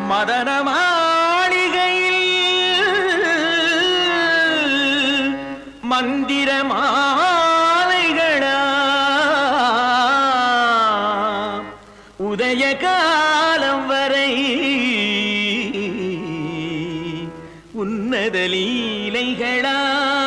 மதன மாளிகையில் மந்திர மாலைகளா உதய காலம் வரை உன்னத லீலைகளா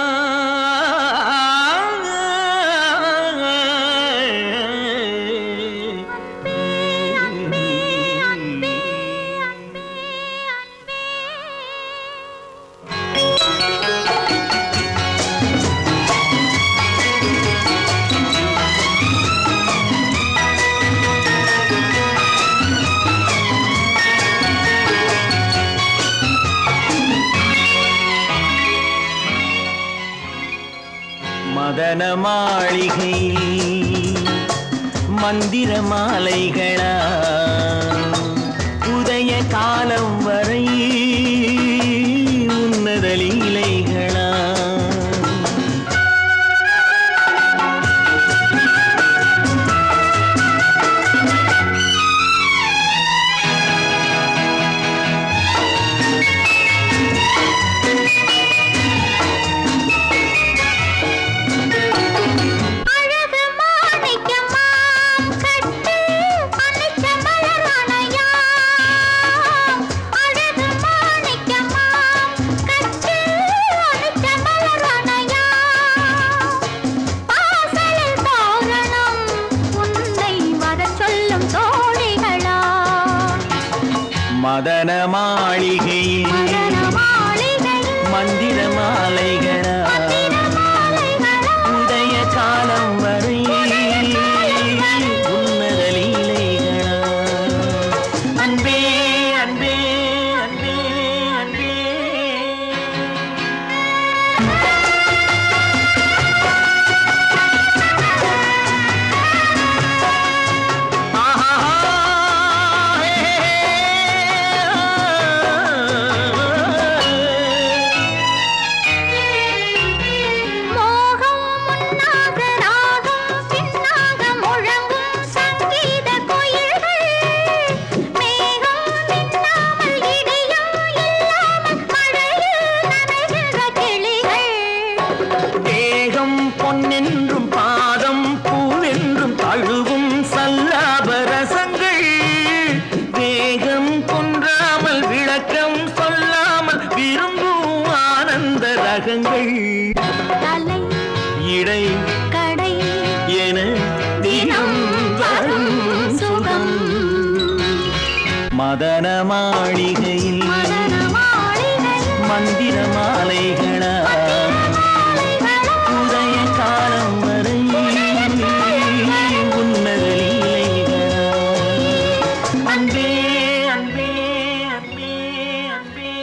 மதன மாளிகை மந்திர மாலைகளா உதய காலம் வரை உன்னத லீலைகளா அழகு மாணிக்கமாம் கட்டு அணைச்ச மலரணையாம் அழகு மாணிக்கமாம் கட்டு அணைச்ச மலரணையாம் வாசலில் தோரணம் உன்னை வரச் சொல்லும் தோழிகளா மதன மாளிகையில் மலர மாளிகையில் மந்திர மாலைகளா மந்திர மாலைகளா உதய காலம் வரை உன்னத லீலைகளா அன்பே அன்பே அன்பே அன்பே மோகம் முன்னாக ராகம் பின்னாக முழங்கும் சங்கீத குயில்கள் மேகம் மின்னாமல் இடியும் இல்லாமல் மழையில் நனைகிற கிளிகள் தேகம் பொன்னென்றும் பாதம் பூவென்றும் தழுவும் சல்லாப ரசங்கள் வேகம் கொன்றாமல் விளக்கம் சொல்லாமல் விரும்பும் ஆனந்த ரகங்கள் தலை இடை கடை என தினம் வரும் சுகம் மதன மாளிகையில் மரண மாளிகை மந்திர மாலைகளா உதய காலம் வரை உன்னத லீலைகளா அன்பே அன்பே அன்பே அன்பே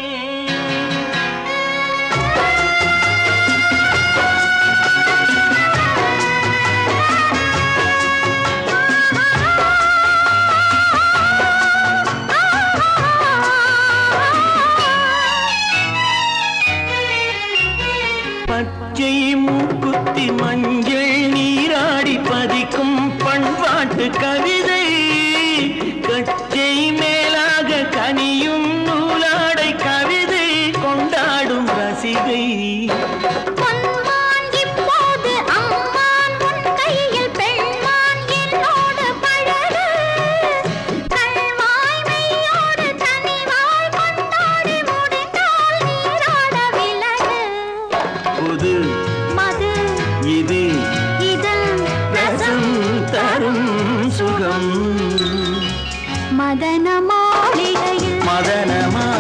பச்சை மூக்குத்தி மஞ்சள் நீராடி பதிக்கும் பண்பாட்டு கவிதை கச்சை மேலாக கனியும் நூலாடை கவிதை கொண்டாடும் ரசிகை பொன்மான் இப்போது அம்மான் உன் கையில் பெண்மான் என்னோடு பழகு கள்வாய் மெய்யோடு தனிவாய் கொண்டாடி முடிந்தால் நீராட விலகு புது மது இது இதழ் ரசம் தரும் சுகம் மதன மாளிகையில் மதனமா